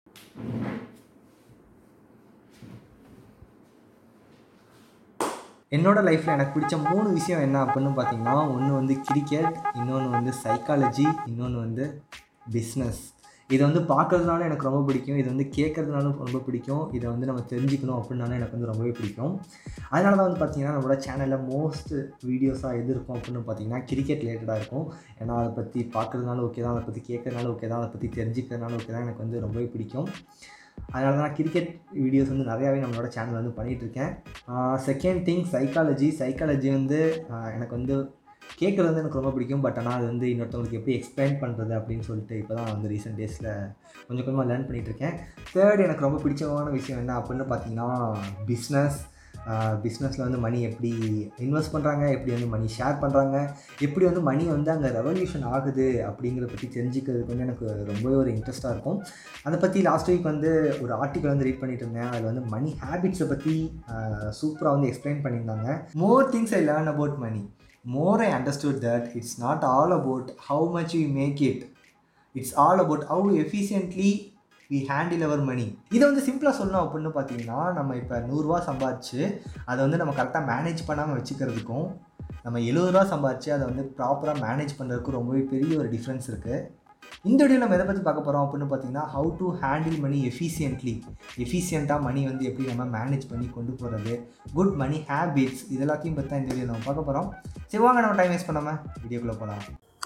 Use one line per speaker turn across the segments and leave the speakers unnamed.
என்னோட லைஃப்பில் எனக்கு பிடிச்ச மூணு விஷயம் என்ன அப்படின்னு பார்த்தீங்கன்னா ஒன்று வந்து கிரிக்கெட் இன்னொன்று வந்து சைக்காலஜி இன்னொன்று வந்து பிஸ்னஸ் இதை வந்து பார்க்கறதுனால எனக்கு ரொம்ப பிடிக்கும் இது வந்து கேட்கறதுனாலும் ரொம்ப பிடிக்கும் இதை வந்து நம்ம தெரிஞ்சுக்கணும் அப்படின்னாலும் எனக்கு வந்து ரொம்பவே பிடிக்கும் அதனால தான் வந்து பார்த்தீங்கன்னா நம்மளோட சேனலில் மோஸ்ட் வீடியோஸாக எது இருக்கும் அப்படின்னு பார்த்தீங்கன்னா கிரிக்கெட் ரிலேட்டடாக இருக்கும் ஏன்னா அதை பற்றி பார்க்கறதுனால ஓகே தான் அதை பற்றி கேட்கறதுனால ஓகே தான் அதை பற்றி தெரிஞ்சுக்கிறதுனால ஓகே தான் எனக்கு வந்து ரொம்பவே பிடிக்கும் அதனால தான் நான் கிரிக்கெட் வீடியோஸ் வந்து நிறையாவே நம்மளோட சேனல் வந்து பண்ணிகிட்ருக்கேன் செகண்ட் திங் சைக்காலஜி சைக்காலஜி வந்து ஆஹ் எனக்கு வந்து கேட்குறது வந்து எனக்கு ரொம்ப பிடிக்கும் பட் ஆனால் அது வந்து இன்னொருத்தவங்களுக்கு எப்படி எக்ஸ்பிளைன் பண்ணுறது அப்படின்னு சொல்லிட்டு இப்போ தான் வந்து ரீசெண்ட் டேஸில் கொஞ்சம் கொஞ்சமாக லேர்ன் பண்ணிகிட்ருக்கேன் தேர்ட் எனக்கு ரொம்ப பிடிச்சமான விஷயம் என்ன அப்படின்னு பார்த்தீங்கன்னா பிஸ்னஸ் பிஸ்னஸில் வந்து மணி எப்படி இன்வெஸ்ட் பண்ணுறாங்க எப்படி வந்து மணி ஷேர் பண்ணுறாங்க எப்படி வந்து மணி வந்து அங்கே ரெவல்யூஷன் ஆகுது அப்படிங்கிறத பற்றி தெரிஞ்சுக்கிறதுக்கு வந்து எனக்கு ரொம்பவே ஒரு இன்ட்ரெஸ்ட்டாக இருக்கும் அதை பற்றி லாஸ்ட் வீக் வந்து ஒரு ஆர்டிக்கல் வந்து ரீட் பண்ணிட்டு இருந்தேன் அதில் வந்து மணி ஹேபிட்ஸை பற்றி சூப்பராக வந்து எக்ஸ்பிளைன் பண்ணியிருந்தாங்க more things I learn about money more I understood that it's not all about how much we make it it's all about how efficiently we handle our money இதை வந்து சிம்பிளாக சொல்லணும் அப்படின்னு பார்த்தீங்கன்னா நம்ம இப்போ நூறுரூவா சம்பாதிச்சு அதை வந்து நம்ம கரெக்டாக மேனேஜ் பண்ணாமல் வச்சுக்கிறதுக்கும் நம்ம எழுபது ரூபா சம்பாதிச்சு அதை வந்து ப்ராப்பராக மேனேஜ் பண்ணுறதுக்கும் ரொம்பவே பெரிய ஒரு டிஃப்ரென்ஸ் இருக்குது இந்த வீடியோ நம்ம எதை பற்றி பார்க்க போகிறோம் அப்படின்னு பார்த்தீங்கன்னா how to handle money efficiently எஃபிஷியண்ட்டாக மணி வந்து எப்படி நம்ம மேனேஜ் பண்ணி கொண்டு போகிறது குட் மணி ஹேபிட்ஸ் இது எல்லாத்தையும் பற்றி தான் இந்த வீடியோ நம்ம பார்க்க போகிறோம் சரி வாங்க நம்ம டைம் வேஸ்ட் பண்ணாமல் வீடியோக்குள்ளே போகலாம்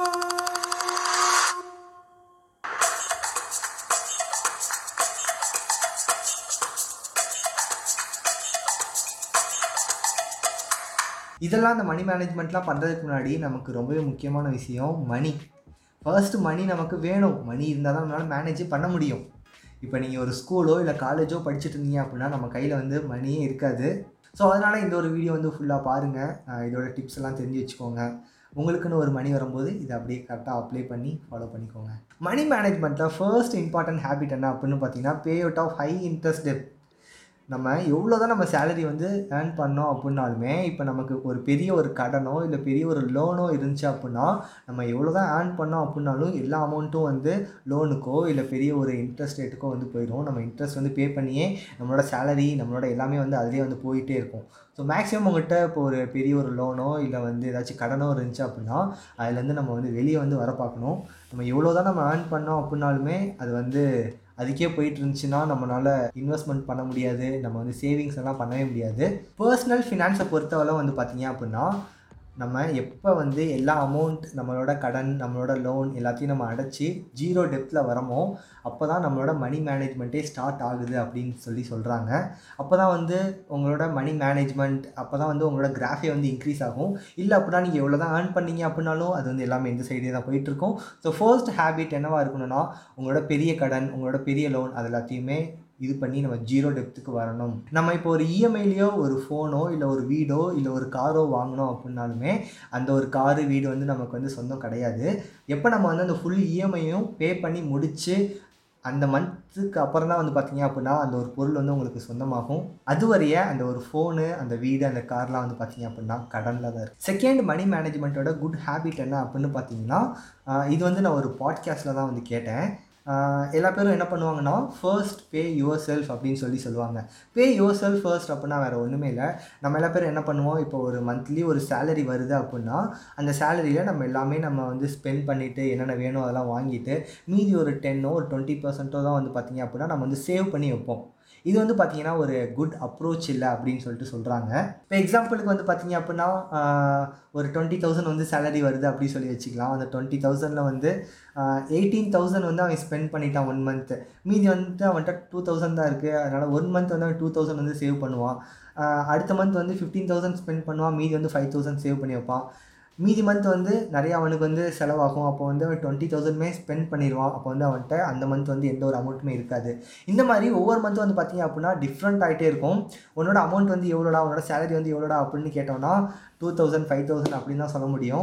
இதெல்லாம் அந்த மணி மேனேஜ்மெண்ட்லாம் பண்ணுறதுக்கு முன்னாடி நமக்கு ரொம்பவே முக்கியமான விஷயம் மணி ஃபர்ஸ்ட் மணி நமக்கு வேணும் மணி இருந்தால் தான் நம்மளால் மேனேஜ் பண்ண முடியும் இப்போ நீங்கள் ஒரு ஸ்கூலோ இல்லை காலேஜோ படிச்சுட்டு இருந்தீங்க அப்படின்னா நம்ம கையில் வந்து மணியே இருக்காது ஸோ அதனால் இந்த ஒரு வீடியோ வந்து ஃபுல்லாக பாருங்கள் அஹ் இதோட டிப்ஸ் எல்லாம் தெரிஞ்சு வச்சுக்கோங்க உங்களுக்குன்னு ஒரு மணி வரும்போது இதை அப்படியே கரெக்டாக அப்ளை பண்ணி ஃபாலோ பண்ணிக்கோங்க மணி மேனேஜ்மெண்ட்டில் ஃபர்ஸ்ட் இம்பார்ட்டன்ட் ஹேபிட் என்ன அப்படின்னு பார்த்தீங்கன்னா pay out of high interest debt நம்ம எவ்வளோ தான் நம்ம சேலரி வந்து ஏர்ன் பண்ணோம் அப்படின்னாலுமே இப்போ நமக்கு ஒரு பெரிய ஒரு கடனோ இல்லை பெரிய ஒரு லோனோ இருந்துச்சு அப்படின்னா நம்ம எவ்வளோ தான் ஏர்ன் பண்ணோம் அப்படின்னாலும் எல்லா அமௌண்ட்டும் வந்து லோனுக்கோ இல்லை பெரிய ஒரு இன்ட்ரெஸ்ட் ரேட்டுக்கோ வந்து போயிடும் நம்ம இன்ட்ரெஸ்ட் வந்து பே பண்ணியே நம்மளோட சேலரி நம்மளோட எல்லாமே வந்து அதிலே வந்து போயிட்டே இருக்கும் ஸோ மேக்ஸிமம் உங்கள்கிட்ட இப்போ ஒரு பெரிய ஒரு லோனோ இல்லை வந்து ஏதாச்சும் கடனோ இருந்துச்சு அப்படின்னா அதுலேருந்து நம்ம வந்து வெளியே வந்து வர பார்க்கணும் நம்ம எவ்வளோ தான் நம்ம ஏர்ன் பண்ணோம் அப்படின்னாலுமே அது வந்து அதுக்கே போயிட்டு இருந்துச்சுன்னா நம்மளால் இன்வெஸ்ட்மெண்ட் பண்ண முடியாது நம்ம வந்து சேவிங்ஸ் எல்லாம் பண்ணவே முடியாது பர்சனல் ஃபினான்ஸை பொறுத்தவரை வந்து பார்த்தீங்க அப்படின்னா நம்ம எப்போ வந்து எல்லா அமௌண்ட் நம்மளோட கடன் நம்மளோட லோன் எல்லாத்தையும் நம்ம அடைச்சி ஜீரோ டெப்த்தில் வரமோ அப்போ தான் நம்மளோட மணி மேனேஜ்மெண்ட்டே ஸ்டார்ட் ஆகுது அப்படின்னு சொல்லி சொல்கிறாங்க அப்போ தான் வந்து உங்களோட மணி மேனேஜ்மெண்ட் அப்போ தான் வந்து உங்களோட கிராஃபே வந்து இன்க்ரீஸ் ஆகும் இல்லை அப்படின்னா நீங்கள் எவ்வளோ தான் ஏர்ன் பண்ணீங்க அப்படின்னாலும் அது வந்து எல்லாமே இந்த சைடே தான் போயிட்டுருக்கும் ஸோ ஃபர்ஸ்ட் ஹேபிட் என்னவாக இருக்கணும்னா உங்களோட பெரிய கடன் உங்களோட பெரிய லோன் அது எல்லாத்தையுமே இது பண்ணி நம்ம ஜீரோ டெப்த்துக்கு வரணும் நம்ம இப்போ ஒரு இஎம்ஐலேயோ ஒரு ஃபோனோ இல்லை ஒரு வீடோ இல்லை ஒரு காரோ வாங்கினோம் அப்படின்னாலுமே அந்த ஒரு காரு வீடு வந்து நமக்கு வந்து சொந்தம் கிடையாது எப்போ நம்ம வந்து அந்த ஃபுல் இஎம்ஐயும் பே பண்ணி முடித்து அந்த மந்த்துக்கு அப்புறம் தான் வந்து பார்த்தீங்க அப்படின்னா அந்த ஒரு பொருள் வந்து உங்களுக்கு சொந்தமாகும் அதுவரைய அந்த ஒரு ஃபோனு அந்த வீடு அந்த கார்லாம் வந்து பார்த்தீங்க அப்படின்னா கடனில் தான் இருக்குது செகண்ட் மணி மேனேஜ்மெண்ட்டோட குட் ஹேபிட் என்ன அப்படின்னு பார்த்தீங்கன்னா ஆஹ் இது வந்து நான் ஒரு பாட்காஸ்ட்டில் தான் வந்து கேட்டேன் ஆஹ் எல்லா பேரும் என்ன பண்ணுவாங்கன்னா ஃபர்ஸ்ட் பே யுவர் செல்ஃப் அப்படின்னு சொல்லி சொல்லுவாங்க பே யுவர் செல்ஃப் ஃபர்ஸ்ட் அப்படின்னா வேறு ஒன்றுமே இல்லை நம்ம எல்லா பேரும் என்ன பண்ணுவோம் இப்போ ஒரு மந்த்லி ஒரு சேலரி வருது அப்படின்னா அந்த சேலரியில் நம்ம எல்லாமே நம்ம வந்து ஸ்பெண்ட் பண்ணிவிட்டு என்னென்ன வேணும் அதெல்லாம் வாங்கிட்டு மீதி ஒரு டென்னோ ஒரு டுவெண்ட்டி பர்சன்ட்டோ தான் வந்து பார்த்தீங்க அப்படின்னா நம்ம வந்து சேவ் பண்ணி வைப்போம் இது வந்து பார்த்தீங்கன்னா ஒரு குட் அப்ரோச் இல்லை அப்படின்னு சொல்லிட்டு சொல்கிறாங்க இப்போ எக்ஸாம்பிளுக்கு வந்து பார்த்தீங்க அப்படின்னா ஆஹ், ஒரு டுவெண்ட்டி தௌசண்ட் வந்து சேலரி வருது அப்படி சொல்லி வச்சுக்கலாம் அந்த டுவெண்ட்டி தௌசண்டில் வந்து எயிட்டீன் தௌசண்ட் வந்து அவன் ஸ்பெண்ட் பண்ணிட்டான் ஒன் மந்த்து மீதி வந்துட்டு அவன்கிட்ட டூ தௌசண்ட் தான் இருக்குது அதனால் ஒன் மந்த் வந்து அவன் டூ தௌசண்ட் வந்து சேவ் பண்ணுவான் ஆஹ், அடுத்த மந்த் வந்து ஃபிஃப்டீன் தௌசண்ட் ஸ்பெண்ட் பண்ணுவான் மீதி வந்து ஃபைவ் தௌசண்ட் சேவ் பண்ணி வைப்பான் மீதி மந்த் வந்து நிறைய அவனுக்கு வந்து செலவாகும் அப்போ வந்து அவன் டுவெண்ட்டி தௌசண்ட்மே ஸ்பெண்ட் பண்ணிடுவான் அப்போ வந்து அவன்கிட்ட அந்த மந்த் வந்து எந்த ஒரு அமௌண்ட்டுமே இருக்காது இந்த மாதிரி ஒவ்வொரு மந்த் வந்து பார்த்தீங்க அப்படின்னா டிஃப்ரெண்ட் ஆகிட்டே இருக்கும் உன்னோட அமௌண்ட் வந்து எவ்வளோடா உன்னோட சேலரி வந்து எவ்வளோடா அப்படின்னு கேட்டோம்னா டூ தௌசண்ட் ஃபைவ் தௌசண்ட் அப்படின்னு தான் சொல்ல முடியும்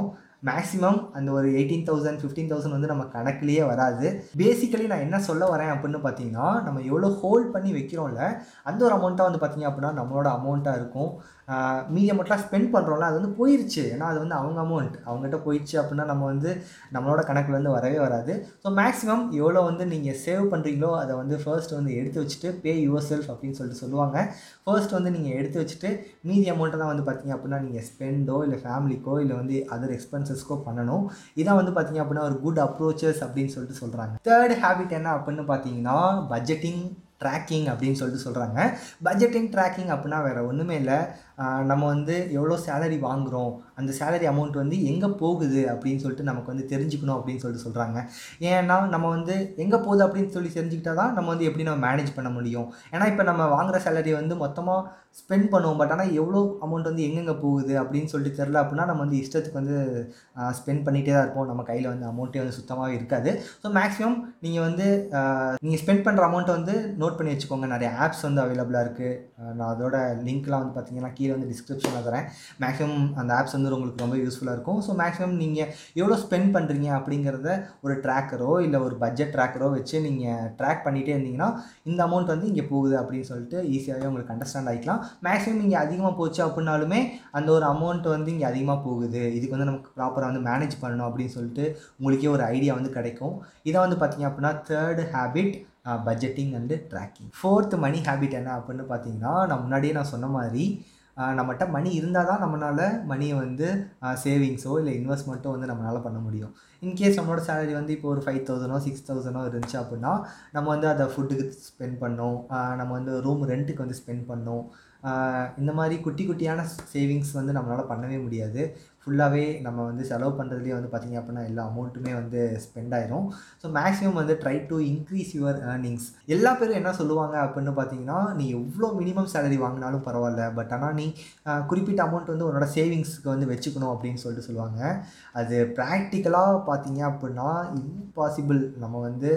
மேக்ஸிமம் அந்த ஒரு எயிட்டீன் தௌசண்ட் ஃபிஃப்டீன் தௌசண்ட் வந்து நம்ம கணக்குலேயே வராது பேசிக்கலி நான் என்ன சொல்ல வரேன் அப்படின்னு பார்த்தீங்கன்னா நம்ம எவ்வளோ ஹோல்ட் பண்ணி வைக்கிறோம்ல அந்த ஒரு அமௌண்ட்டாக வந்து பார்த்தீங்க அப்படின்னா நம்மளோட அமௌண்ட்டாக இருக்கும் மீதி அமௌண்ட்லாம் ஸ்பெண்ட் பண்ணுறோம்ல அது வந்து போயிருச்சு ஏன்னா அது வந்து அவங்க அமௌண்ட் அவங்ககிட்ட போயிடுச்சு அப்படின்னா நம்ம வந்து நம்மளோட கணக்கில் வந்து வரவே வராது ஸோ மேக்ஸிமம் எவ்வளோ வந்து நீங்கள் சேவ் பண்ணுறீங்களோ அதை வந்து ஃபர்ஸ்ட் வந்து எடுத்து வச்சுட்டு பே யுவர் செல்ஃப் அப்படின்னு சொல்லிட்டு சொல்லுவாங்க ஃபர்ஸ்ட் வந்து நீங்கள் எடுத்து வச்சுட்டு மீதி அமௌண்ட்டை தான் வந்து பார்த்தீங்க அப்படின்னா நீங்கள் ஸ்பெண்டோ இல்லை ஃபேமிலிக்கோ இல்லை வந்து அதர் எக்ஸ்பென்சஸ்க்கோ பண்ணணும் இதான் வந்து பார்த்தீங்க அப்படின்னா ஒரு குட் அப்ரோச்சஸ் அப்படின்னு சொல்லிட்டு சொல்கிறாங்க தேர்ட் ஹேபிட் என்ன அப்படின்னு பார்த்தீங்கன்னா பட்ஜெட்டிங் ட்ராக்கிங் அப்படின்னு சொல்லிட்டு சொல்கிறாங்க பட்ஜெட்டிங் ட்ராக்கிங் அப்படின்னா வேறு ஒன்றுமே இல்லை நம்ம வந்து எவ்வளோ சேலரி வாங்குகிறோம் அந்த சேலரி அமௌண்ட் வந்து எங்கே போகுது அப்படின்னு சொல்லிட்டு நமக்கு வந்து தெரிஞ்சுக்கணும் அப்படின்னு சொல்லிட்டு சொல்கிறாங்க ஏன்னா நம்ம வந்து எங்கே போகுது அப்படின்னு சொல்லி தெரிஞ்சுக்கிட்டா தான் நம்ம வந்து எப்படி நம்ம மேனேஜ் பண்ண முடியும் ஏன்னா இப்போ நம்ம வாங்குகிற சேலரி வந்து மொத்தமாக ஸ்பெண்ட் பண்ணுவோம் பட் ஆனால் எவ்வளோ அமௌண்ட் வந்து எங்கெங்கே போகுது அப்படின்னு சொல்லிட்டு தெரில அப்படின்னா நம்ம வந்து இஷ்டத்துக்கு வந்து ஸ்பெண்ட் பண்ணிகிட்டே தான் இருப்போம் நம்ம கையில் வந்து அமௌண்ட்டே வந்து சுத்தமாகவே இருக்காது ஸோ மேக்ஸிமம் நீங்கள் வந்து நீங்கள் ஸ்பெண்ட் பண்ணுற அமௌண்ட்டை வந்து நோட் பண்ணி வச்சுக்கோங்க நிறைய ஆப்ஸ் வந்து அவைலபிளாக இருக்குது நான் அதோட லிங்க்லாம் வந்து பார்த்தீங்கன்னா கீழே வந்து டிஸ்கிரிப்ஷனில் தரேன் மேக்ஸிமம் அந்த ஆப்ஸ் வந்து உங்களுக்கு ரொம்ப யூஸ்ஃபுல்லாக இருக்கும் ஸோ மேக்ஸிமம் நீங்கள் எவ்வளோ ஸ்பெண்ட் பண்ணுறீங்க அப்படிங்கிறத ஒரு ட்ராக்கரோ இல்லை ஒரு பட்ஜெட் ட்ராக்கரோ வச்சு நீங்கள் ட்ராக் பண்ணிகிட்டே இருந்தீங்கன்னா இந்த அமௌண்ட் வந்து இங்கே போகுது அப்படின்னு சொல்லிட்டு ஈஸியாகவே உங்களுக்கு அண்டர்ஸ்டாண்ட் ஆகிக்கலாம் மேக்ஸிமம் இங்கே அதிகமாக போச்சு அப்படின்னாலுமே அந்த ஒரு அமௌண்ட் வந்து இங்கே அதிகமாக போகுது இதுக்கு வந்து நமக்கு ப்ராப்பராக வந்து மேனேஜ் பண்ணணும் அப்படின்னு சொல்லிட்டு உங்களுக்கே ஒரு ஐடியா வந்து கிடைக்கும் இதை வந்து பார்த்தீங்க அப்படின்னா third habit budgeting and tracking fourth money habit என்ன அப்படின்னு பார்த்தீங்கன்னா நான் முன்னாடியே நான் சொன்ன மாதிரி நம்மகிட்ட மணி இருந்தால் தான் நம்மளால் மணியை வந்து சேவிங்ஸோ இல்லை இன்வெஸ்ட்மெண்ட்டோ வந்து நம்மளால் பண்ண முடியும் இன்கேஸ் நம்மளோட சேலரி வந்து இப்போ ஒரு ஃபைவ் தௌசண்டோ சிக்ஸ் தௌசண்டோ இருந்துச்சு அப்படின்னா நம்ம வந்து அதை ஃபுட்டுக்கு ஸ்பெண்ட் பண்ணோம் நம்ம வந்து ரூம் ரெண்ட்டுக்கு வந்து ஸ்பெண்ட் பண்ணோம் இந்த மாதிரி குட்டி குட்டியான சேவிங்ஸ் வந்து நம்மளால் பண்ணவே முடியாது ஃபுல்லாகவே நம்ம வந்து செலவு பண்ணுறதுலேயே வந்து பார்த்திங்க அப்படின்னா எல்லா அமௌண்ட்டுமே வந்து ஸ்பெண்ட் ஆயிரும் ஸோ மேக்ஸிமம் வந்து try to increase your earnings எல்லா பேரும் என்ன சொல்லுவாங்க அப்படின்னு பார்த்தீங்கன்னா நீ எவ்வளோ மினிமம் சேலரி வாங்கினாலும் பரவாயில்ல பட் ஆனால் நீ குறிப்பிட்ட அமௌண்ட் வந்து உன்னோட சேவிங்ஸ்க்கு வந்து வச்சுக்கணும் அப்படின்னு சொல்லிட்டு சொல்லுவாங்க அது ப்ராக்டிக்கலாக பார்த்தீங்க அப்படின்னா இம்பாசிபிள் நம்ம வந்து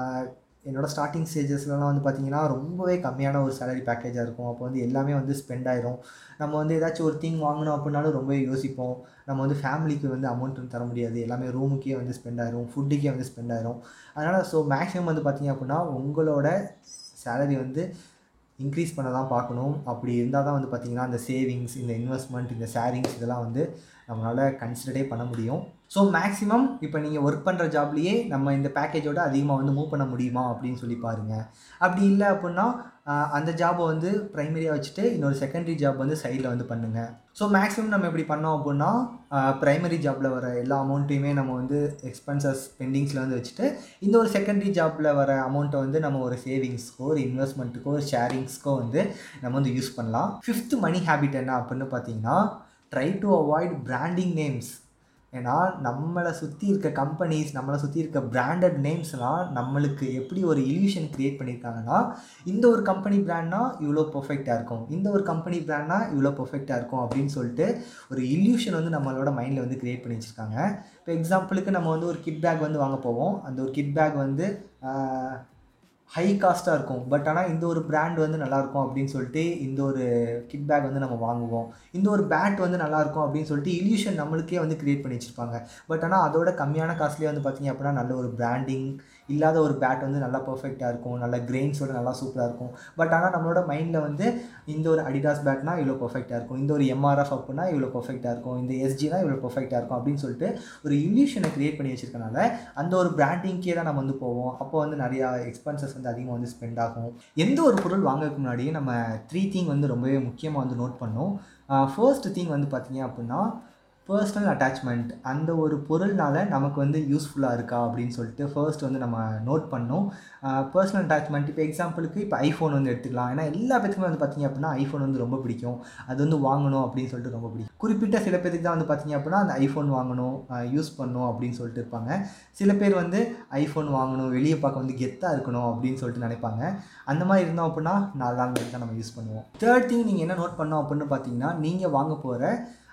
என்னோடய ஸ்டார்டிங் ஸ்டேஜஸ்லலாம் வந்து பார்த்திங்கன்னா ரொம்பவே கம்மியான ஒரு சேலரி பேக்கேஜாக இருக்கும் அப்போ வந்து எல்லாமே வந்து ஸ்பெண்ட் ஆயிரும் நம்ம வந்து ஏதாச்சும் ஒரு திங் வாங்கணும் அப்படின்னாலும் ரொம்பவே யோசிப்போம் நம்ம வந்து ஃபேமிலிக்கு வந்து அமௌண்ட் வந்து தர முடியாது எல்லாமே ரூமுக்கே வந்து ஸ்பெண்ட் ஆயிரும் ஃபுட்டுக்கே வந்து ஸ்பெண்ட் ஆயிரும் அதனால் ஸோ மேக்ஸிமம் வந்து பார்த்திங்க அப்படின்னா உங்களோட சேலரி வந்து இன்க்ரீஸ் பண்ண தான் பார்க்கணும் அப்படி இருந்தால் தான் வந்து பார்த்திங்கன்னா அந்த சேவிங்ஸ் இந்த இன்வெஸ்ட்மெண்ட் இந்த ஷேரிங்ஸ் இதெல்லாம் வந்து நம்மளால் கன்சிடரே பண்ண முடியும் ஸோ மேக்ஸிமம் இப்போ நீங்கள் ஒர்க் பண்ணுற ஜாப்லேயே நம்ம இந்த பேக்கேஜோட அதிகமாக வந்து மூவ் பண்ண முடியுமா அப்படின்னு சொல்லி பாருங்கள் அப்படி இல்லை அப்படின்னா அந்த ஜாபை வந்து ப்ரைமரியாக வச்சுட்டு இன்னொரு செகண்டரி ஜாப் வந்து சைடில் வந்து பண்ணுங்கள் ஸோ மேக்ஸிமம் நம்ம எப்படி பண்ணோம் அப்படின்னா ப்ரைமரி ஜாப்பில் வர எல்லா அமௌண்ட்டையுமே நம்ம வந்து எக்ஸ்பென்சஸ் பெண்டிங்ஸில் வந்து வச்சுட்டு இந்த ஒரு செகண்டரி ஜாப்பில் வர அமௌண்ட்டை வந்து நம்ம ஒரு சேவிங்ஸ்க்கோ ஒரு இன்வெஸ்ட்மெண்ட்டுக்கோ ஒரு ஷேரிங்ஸ்க்கோ வந்து நம்ம வந்து யூஸ் பண்ணலாம் ஃபிஃப்த் மணி ஹேபிட் என்ன அப்படின்னு பார்த்தீங்கன்னா try to avoid branding names ஏன்னா நம்மளை சுற்றி இருக்க கம்பெனிஸ் நம்மளை சுற்றி இருக்க பிராண்டட் நேம்ஸ்லாம் நம்மளுக்கு எப்படி ஒரு இல்யூஷன் க்ரியேட் பண்ணியிருக்காங்கன்னா இந்த ஒரு கம்பெனி பிராண்ட்னா இவ்வளோ பர்ஃபெக்டாக இருக்கும் இந்த ஒரு கம்பெனி பிராண்ட்னா இவ்வளோ பர்ஃபெக்டாக இருக்கும் அப்படின்னு சொல்லிட்டு ஒரு இல்யூஷன் வந்து நம்மளோட மைண்டில் வந்து க்ரியேட் பண்ணி வச்சுருக்காங்க இப்போ எக்ஸாம்பிளுக்கு நம்ம வந்து ஒரு கிட் பேக் வந்து வாங்க போவோம் அந்த ஒரு கிட் பேக் வந்து ஹை காஸ்ட்டாக இருக்கும் பட் ஆனால் இந்த ஒரு பிராண்ட் வந்து நல்லாயிருக்கும் அப்படின்னு சொல்லிட்டு இந்த ஒரு கிட் பேக் வந்து நம்ம வாங்குவோம் இந்த ஒரு பேட் வந்து நல்லாயிருக்கும் அப்படின்னு சொல்லிட்டு இல்யூஷன் நம்மளுக்கே வந்து க்ரியேட் பண்ணி வச்சுருப்பாங்க பட் ஆனால் அதோட கம்மியான காஸ்ட்லேயே வந்து பார்த்திங்க அப்படின்னா நல்ல ஒரு பிராண்டிங் இல்லாத ஒரு பேட் வந்து நல்லா பர்ஃபெக்டாக இருக்கும் நல்ல கிரெயின்ஸோட நல்லா சூப்பராக இருக்கும் பட் ஆனால் நம்மளோட மைண்டில் வந்து இந்த ஒரு அடிடாஸ் பேட்னா இவ்வளோ பர்ஃபெக்டாக இருக்கும் இந்த ஒரு எம்ஆர்எஃப் அப்படின்னா இவ்வளோ பர்ஃபெக்டாக இருக்கும் இந்த எஸ்ஜினா இவ்வளோ பர்ஃபெக்டாக இருக்கும் அப்படின்னு சொல்லிட்டு ஒரு இல்யூஷனை க்ரியேட் பண்ணி வச்சிருக்கனால அந்த ஒரு பிராண்டிங்க்கே தான் நம்ம வந்து போவோம் அப்போ வந்து நிறையா எக்ஸ்பென்சஸ் வந்து அதிகமாக வந்து ஸ்பெண்ட் ஆகும் எந்த ஒரு பொருள் வாங்குறதுக்கு முன்னாடியே நம்ம த்ரீ திங் வந்து ரொம்பவே முக்கியமாக வந்து நோட் பண்ணோம் ஃபர்ஸ்ட் திங் வந்து பார்த்தீங்க அப்படின்னா பர்சனல் அட்டாச்மெண்ட் அந்த ஒரு பொருள்னால நமக்கு வந்து யூஸ்ஃபுல்லாக இருக்கா அப்படின்னு சொல்லிட்டு ஃபர்ஸ்ட் வந்து நம்ம நோட் பண்ணோம் பர்சனல் அட்டாச்மெண்ட் இப்போ எக்ஸாம்பிளுக்கு இப்போ ஐஃபோன் வந்து எடுத்துக்கலாம் ஏன்னா எல்லா பேத்துக்குமே வந்து பார்த்திங்க அப்படின்னா ஐஃபோன் வந்து ரொம்ப பிடிக்கும் அது வந்து வாங்கணும் அப்படின்னு சொல்லிட்டு ரொம்ப பிடிக்கும் குறிப்பிட்ட சில பேருக்கு தான் வந்து பார்த்திங்க அப்படின்னா அந்த ஐஃபோன் வாங்கணும் யூஸ் பண்ணணும் அப்படின்னு சொல்லிட்டு இருப்பாங்க சில பேர் வந்து ஐஃபோன் வாங்கணும் வெளியே பார்க்க வந்து கெத்தாக இருக்கணும் அப்படின்னு சொல்லிட்டு நினைப்பாங்க அந்த மாதிரி இருந்தோம் அப்படின்னா நாலு நாள் தான் நம்ம யூஸ் பண்ணுவோம் தேர்ட் திங் நீங்கள் என்ன நோட் பண்ணோம் அப்படின்னு பார்த்தீங்கன்னா நீங்கள் வாங்க போகிற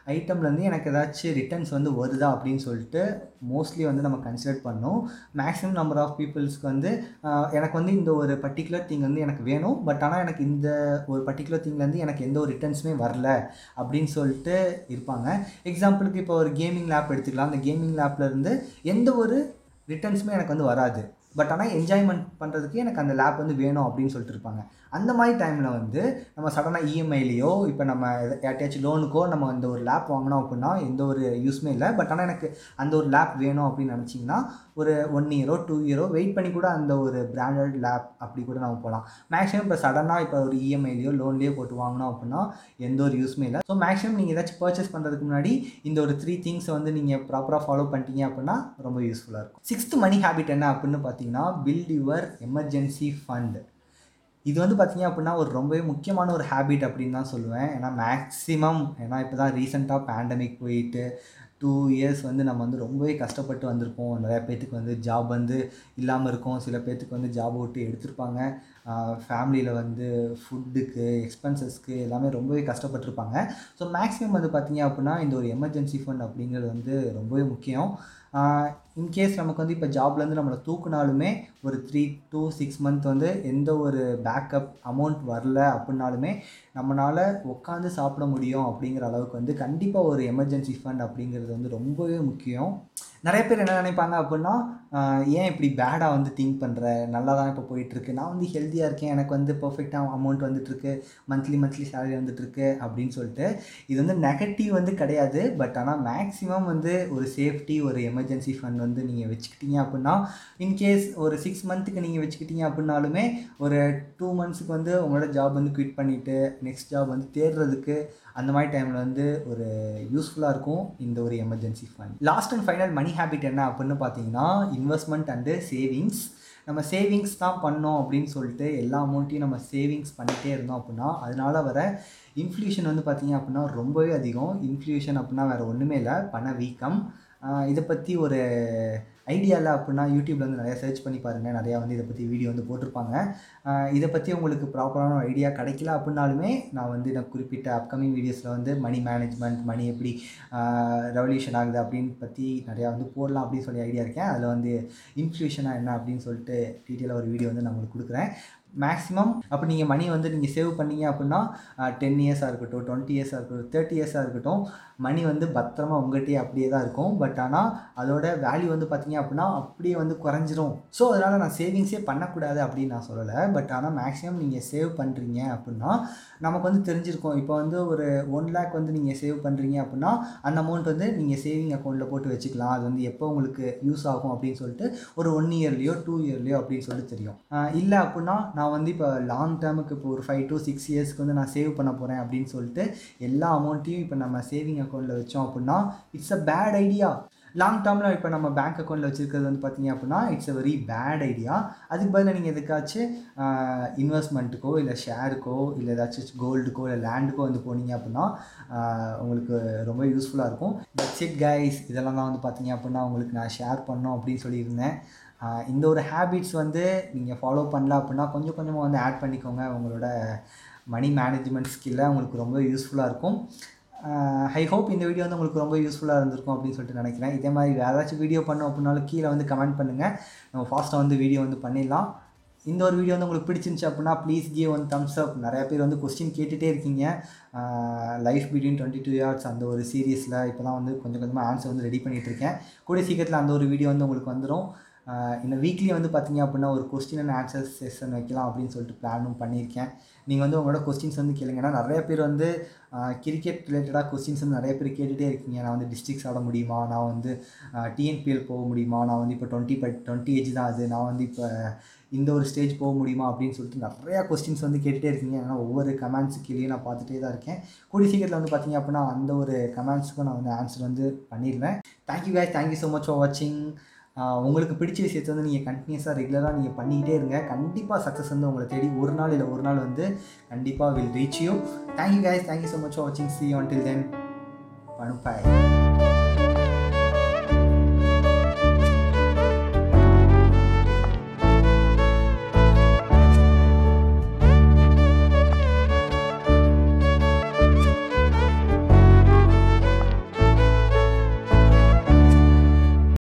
ஐட்டம்லேருந்து எனக்கு ஏதாச்சும் ரிட்டர்ன்ஸ் வந்து வருதா அப்படின்னு சொல்லிட்டு மோஸ்ட்லி வந்து நம்ம கன்சிடர் பண்ணோம் மேக்ஸிமம் நம்பர் ஆஃப் பீப்புள்ஸ்க்கு வந்து ஆஹ், எனக்கு வந்து இந்த ஒரு பர்டிகுலர் திங் வந்து எனக்கு வேணும் பட் ஆனால் எனக்கு இந்த ஒரு பர்டிகுலர் திங்லேருந்து எனக்கு எந்த ஒரு ரிட்டர்ன்ஸுமே வரல அப்படின்னு சொல்லிட்டு இருப்பாங்க எக்ஸாம்பிளுக்கு இப்போ ஒரு கேமிங் லேப் எடுத்துக்கலாம் அந்த கேமிங் லேப்லேருந்து எந்த ஒரு ரிட்டர்ன்ஸுமே எனக்கு வந்து வராது பட் ஆனால் என்ஜாய்மெண்ட் பண்ணுறதுக்கு எனக்கு அந்த லேப் வந்து வேணும் அப்படின்னு சொல்லிட்டு இருப்பாங்க அந்த மாதிரி டைமில் வந்து நம்ம சடனாக இஎம்ஐலேயோ இப்போ நம்ம எத- யார்ட்டையாச்சும் லோனுக்கோ நம்ம இந்த ஒரு லேப் வாங்கினோம் அப்படின்னா எந்த ஒரு யூஸ்மே இல்லை பட் ஆனால் எனக்கு அந்த ஒரு லேப் வேணும் அப்படின்னு நினச்சிங்கன்னா ஒரு ஒன் இயரோ டூ இயரோ வெயிட் பண்ணி கூட அந்த ஒரு பிராண்டட் லேப் அப்படி கூட நம்ம போகலாம் மேக்ஸிமம் இப்போ சடனாக இப்போ ஒரு இஎம்ஐலையோ லோன்லேயோ போட்டு வாங்கினோம் அப்படின்னா எந்த ஒரு யூஸ்மே இல்லை ஸோ மேக்ஸிமம் நீங்கள் ஏதாச்சும் பர்ச்சேஸ் பண்ணுறதுக்கு முன்னாடி இந்த ஒரு த்ரீ திங்ஸை வந்து நீங்கள் ப்ராப்பராக ஃபாலோ பண்ணிட்டீங்க அப்படின்னா ரொம்ப யூஸ்ஃபுல்லாக இருக்கும் சிக்ஸ்த் மணி ஹேபிட் என்ன அப்படின்னு பார்த்தீங்கன்னா பில்ட் யுவர் எமர்ஜென்சி ஃபண்ட் இது வந்து பார்த்தீங்க அப்படின்னா ஒரு ரொம்பவே முக்கியமான ஒரு ஹேபிட் அப்படின்னு தான் சொல்லுவேன் ஏன்னா மேக்ஸிமம் ஏன்னா இப்போ தான் ரீசெண்டாக பேண்டமிக் போயிட்டு டூ இயர்ஸ் வந்து நம்ம வந்து ரொம்பவே கஷ்டப்பட்டு வந்திருப்போம் நிறையா பேர்த்துக்கு வந்து ஜாப் வந்து இல்லாமல் இருக்கும் சில பேர்த்துக்கு வந்து ஜாப் விட்டு எடுத்திருப்பாங்க ஃபேமிலியில் வந்து ஃபுட்டுக்கு எக்ஸ்பென்சஸ்க்கு எல்லாமே ரொம்பவே கஷ்டப்பட்டிருப்பாங்க ஸோ மேக்ஸிமம் வந்து பார்த்தீங்க அப்படின்னா இந்த ஒரு எமர்ஜென்சி ஃபண்ட் அப்படிங்கிறது வந்து ரொம்பவே முக்கியம் இன்கேஸ் நமக்கு வந்து இப்போ ஜாப்லேருந்து நம்மளை தூக்குனாலுமே ஒரு த்ரீ டூ சிக்ஸ் மந்த் வந்து எந்த ஒரு பேக்கப் அமௌண்ட் வரல அப்படின்னாலுமே நம்மளால் உட்காந்து சாப்பிட முடியும் அப்படிங்கிற அளவுக்கு வந்து கண்டிப்பாக ஒரு எமர்ஜென்சி ஃபண்ட் அப்படிங்கிறது வந்து ரொம்பவே முக்கியம் நிறைய பேர் என்ன நினைப்பாங்க அப்படின்னா ஆஹ் ஏன் இப்படி பேடாக வந்து திங்க் பண்ணுற நல்லா தான் இப்போ போயிட்டுருக்கு நான் வந்து ஹெல்த்தியாக இருக்கேன் எனக்கு வந்து பர்ஃபெக்டாக அமௌண்ட் வந்துட்டுருக்கு மந்த்லி மந்த்லி சேலரி வந்துட்டுருக்கு அப்படின்னு சொல்லிட்டு இது வந்து நெகட்டிவ் வந்து கிடையாது பட் ஆனால் மேக்ஸிமம் வந்து ஒரு சேஃப்டி ஒரு எமர்ஜென்சி ஃபண்ட் வந்து நீங்கள் வச்சுக்கிட்டீங்க அப்படின்னா இன்கேஸ் ஒரு சிக்ஸ் மந்த்துக்கு நீங்கள் வச்சுக்கிட்டீங்க அப்படின்னாலுமே ஒரு டூ மந்த்ஸுக்கு வந்து உங்களோட ஜாப் வந்து குவிட் பண்ணிவிட்டு நெக்ஸ்ட் ஜாப் வந்து தேடுறதுக்கு அந்த மாதிரி டைமில் வந்து ஒரு யூஸ்ஃபுல்லாக இருக்கும் இந்த ஒரு emergency fund last and final money habit என்ன அப்படின்னு பார்த்தீங்கன்னா இன்வெஸ்ட்மெண்ட் அண்டு சேவிங்ஸ் நம்ம சேவிங்ஸ் தான் பண்ணோம் அப்படின்னு சொல்லிட்டு எல்லா அமௌண்ட்டையும் நம்ம சேவிங்ஸ் பண்ணிகிட்டே இருந்தோம் அப்படின்னா அதனால வர இன்ஃப்ளூஷன் வந்து பார்த்தீங்க அப்படின்னா ரொம்பவே அதிகம் இன்ஃப்ளூஷன் அப்படின்னா வேறு ஒன்றுமே இல்லை பண வீக்கம் ஆஹ் இதை பற்றி ஒரு ஐடியா இல்லை அப்படின்னா யூடியூப்ல வந்து நிறையா சர்ச் பண்ணி பாருங்கள் நிறையா வந்து இதை பற்றி வீடியோ வந்து போட்டிருப்பாங்க ஆஹ் இதை பற்றி உங்களுக்கு ப்ராப்பரான ஐடியா கிடைக்கல அப்படின்னாலுமே நான் வந்து நான் குறிப்பிட்ட அப்கமிங் வீடியோஸில் வந்து மணி மேனேஜ்மெண்ட் மணி எப்படி ரெவல்யூஷன் ஆகுது அப்படின்னு பற்றி நிறையா வந்து போடலாம் அப்படின்னு சொல்லி ஐடியா இருக்கேன் அதில் வந்து இன்ஃப்ளூஷனாக என்ன அப்படின்னு சொல்லிட்டு டீட்டெயிலாக ஒரு வீடியோ வந்து நான் உங்களுக்கு கொடுக்குறேன் மேக்ஸிமம் அப்போ நீங்கள் மணி வந்து நீங்கள் சேவ் பண்ணீங்க அப்படின்னா டென் இயர்ஸாக இருக்கட்டும் டுவெண்ட்டி இயர்ஸாக இருக்கட்டும் தேர்ட்டி இயர்ஸாக இருக்கட்டும் மணி வந்து பத்திரமா உங்கள்கிட்டயே அப்படியே தான் இருக்கும் பட் ஆனால் அதோட வேல்யூ வந்து பார்த்தீங்க அப்படின்னா அப்படியே வந்து குறைஞ்சிரும் ஸோ அதனால் நான் சேவிங்ஸே பண்ணக்கூடாது அப்படின்னு நான் சொல்லலை பட் ஆனால் மேக்ஸிமம் நீங்கள் சேவ் பண்ணுறீங்க அப்படின்னா நமக்கு வந்து தெரிஞ்சிருக்கும் இப்போ வந்து ஒரு ஒன் லேக் வந்து நீங்கள் சேவ் பண்ணுறீங்க அப்படின்னா அந்த அமௌண்ட் வந்து நீங்கள் சேவிங் அக்கௌண்ட்டில் போட்டு வச்சுக்கலாம் அது வந்து எப்போ உங்களுக்கு யூஸ் ஆகும் அப்படின்னு சொல்லிட்டு ஒரு ஒன் இயர்லேயோ டூ இயர்லேயோ அப்படின்னு சொல்லிட்டு தெரியும் இல்லை அப்படின்னா நான் வந்து இப்போ லாங் டேர்முக்கு இப்போ ஒரு ஃபைவ் டு சிக்ஸ் இயர்ஸ்க்கு வந்து நான் சேவ் பண்ண போகிறேன் அப்படின்னு சொல்லிட்டு எல்லா அமௌண்ட்டையும் இப்போ நம்ம சேவிங் அக்கௌண்ட்டில் வச்சோம் அப்படின்னா it's a bad idea long டேர்மில் இப்போ நம்ம பேங்க் அக்கௌண்ட்டில் வச்சுருக்கிறது வந்து பார்த்தீங்க அப்படின்னா it's a very bad idea அதுக்கு பதிலாக நீங்கள் எதுக்காச்சும் இன்வெஸ்ட்மெண்ட்டுக்கோ இல்லை ஷேருக்கோ இல்லை ஏதாச்சும் கோல்டுக்கோ இல்லை லேண்டுக்கோ வந்து போனீங்க அப்படின்னா ஆஹ் உங்களுக்கு ரொம்ப யூஸ்ஃபுல்லாக இருக்கும் தட்ஸ் இட் கைஸ் இதெல்லாம் தான் வந்து பார்த்தீங்க அப்படின்னா உங்களுக்கு நான் ஷேர் பண்ணோம் அப்படின்னு சொல்லியிருந்தேன் ஆஹ் இந்த ஒரு ஹேபிட்ஸ் வந்து நீங்கள் ஃபாலோ பண்ணல அப்படின்னா கொஞ்சம் கொஞ்சமாக வந்து ஆட் பண்ணிக்கோங்க உங்களோட மணி மேனேஜ்மெண்ட் ஸ்கில்லை உங்களுக்கு ரொம்ப யூஸ்ஃபுல்லாக இருக்கும் ஐ ஹோப் இந்த வீடியோ வந்து உங்களுக்கு ரொம்ப யூஸ்ஃபுல்லாக இருந்திருக்கும் அப்படின்னு சொல்லிட்டு நினைக்கிறேன் இதே மாதிரி வேறு ஏதாச்சும் வீடியோ பண்ணோம் அப்படின்னாலும் கீழே வந்து கமெண்ட் பண்ணுங்கள் நம்ம ஃபாஸ்ட்டாக வந்து வீடியோ வந்து பண்ணிடலாம் இந்த ஒரு வீடியோ வந்து உங்களுக்கு பிடிச்சிருந்துச்சு அப்படின்னா please give one thumbs up நிறைய பேர் வந்து கொஸ்டின் கேட்டுகிட்டே இருக்கீங்க life between twenty two years அந்த ஒரு சீரியஸில் இப்போ தான் வந்து கொஞ்சம் கொஞ்சமாக ஆன்சர் வந்து ரெடி பண்ணிகிட்டு இருக்கேன் கூடிய சீக்கிரத்தில் அந்த ஒரு வீடியோ வந்து உங்களுக்கு வந்துடும் இந்த வீக்லி வந்து பார்த்தீங்க அப்படின்னா ஒரு கொஸ்டின் அண்ட் ஆன்சர் செஷன் வைக்கலாம் அப்படின்னு சொல்லிட்டு பிளானும் பண்ணியிருக்கேன் நீங்கள் வந்து உங்களோட கொஸ்டின்ஸ் வந்து கேளுங்க ஏன்னா நிறைய பேர் வந்து கிரிக்கெட் ரிலேட்டடாக கொஸ்டின்ஸ் வந்து நிறைய பேர் கேட்டுகிட்டே இருக்கீங்க நான் வந்து டிஸ்ட்ரிக்ஸ் ஆட முடியுமா நான் வந்து டிஎன்பிஎல் போக முடியுமா நான் வந்து இப்போ டுவெண்ட்டி பட் டுவெண்ட்டி ஏஜ் தான் அது நான் வந்து இப்போ இந்த ஒரு ஸ்டேஜ் போக முடியுமா அப்படின்னு சொல்லிட்டு நிறையா கொஸ்டின்ஸ் வந்து கேட்டுகிட்டே இருக்கீங்க ஏன்னா ஒவ்வொரு கமெண்ட்ஸு கீழே நான் பார்த்துட்டே தான் இருக்கேன் கூடிய சீக்கிரத்தில் வந்து பார்த்தீங்க அப்படின்னா அந்த ஒரு கமெண்ட்ஸுக்கும் நான் வந்து ஆன்சர் வந்து பண்ணிடுவேன் thank you guys thank you so much for வாட்சிங் உங்களுக்கு பிடிச்ச விஷயத்தை வந்து நீங்கள் கண்டினியூஸாக ரெகுலராக நீங்கள் பண்ணிக்கிட்டே இருங்க கண்டிப்பாக சக்ஸஸ் வந்து உங்களை தேடி ஒரு நாள் இல்லை ஒரு நாள் வந்து கண்டிப்பாக will reach you thank you guys thank you so much for வாட்சிங் சி ஆன் டில் தென் பணுப்பாய்